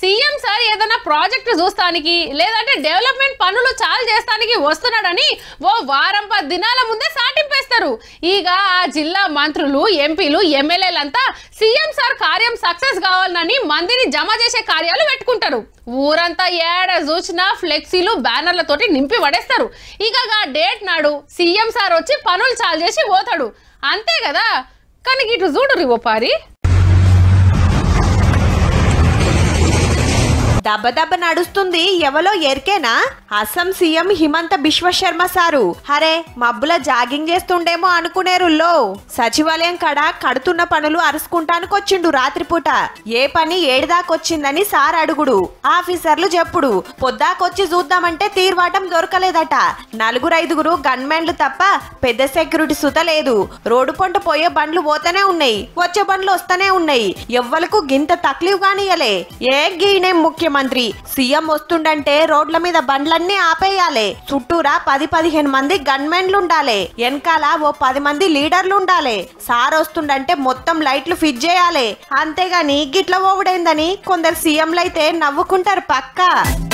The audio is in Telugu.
సీఎం సార్ ఏదైనా ప్రాజెక్ట్ చూస్తానికి లేదంటే డెవలప్మెంట్ పనులు చాలు చేస్తానికి వస్తున్నాడని ఓ వారం పది దినాల ముందే సాటింపేస్తారు ఇక ఆ జిల్లా మంత్రులు ఎంపీలు ఎమ్మెల్యేలంతా సీఎం సార్ కార్యం సక్సెస్ కావాలని మందిని జమ చేసే కార్యాలు పెట్టుకుంటారు ఊరంతా ఏడ చూసినా ఫ్లెక్సీలు బ్యానర్లతోటి నింపి పడేస్తారు ఇక ఆ డేట్ నాడు సీఎం సార్ వచ్చి పనులు చాలు చేసి పోతాడు అంతే కదా కానీ ఇటు చూడు ఓ పారి దెబ్బ దెబ్బ నడుస్తుంది ఎవలో ఎరికేనా అస్సాం సీఎం హిమంత బిశ్వ శర్మ సారు హరే మబ్బుల జాగింగ్ చేస్తుండేమో అనుకునేరుల్లో సచివాలయం కడ కడుతున్న పనులు అరుసుకుంటానికి వచ్చిండు రాత్రిపూట ఏ పని ఏడుదాకొచ్చిందని సార్ అడుగుడు ఆఫీసర్లు చెప్పుడు పొద్దాకొచ్చి చూద్దామంటే తీర్వాటం దొరకలేదట నలుగురు ఐదుగురు గన్మెన్లు తప్ప పెద్ద సెక్యూరిటీ సుత లేదు రోడ్డు పొంట పోయే బండ్లు పోతూనే ఉన్నాయి వచ్చే బండ్లు వస్తూనే ఉన్నాయి ఎవ్వలకు గింత తక్లీఫ్ కానియలే ఏ గీనే ముఖ్యమంత్రి సీఎం వస్తుండంటే రోడ్ల మీద బండ్లన్నీ ఆపేయాలి చుట్టూరా పది పదిహేను మంది గన్మెన్లు ఉండాలి వెనకాల ఓ పది మంది లీడర్లు ఉండాలి సార్ వస్తుండంటే మొత్తం లైట్లు ఫిట్ చేయాలి అంతేగాని గిట్ల ఓవుడైందని కొందరు సీఎంలు అయితే నవ్వుకుంటారు పక్కా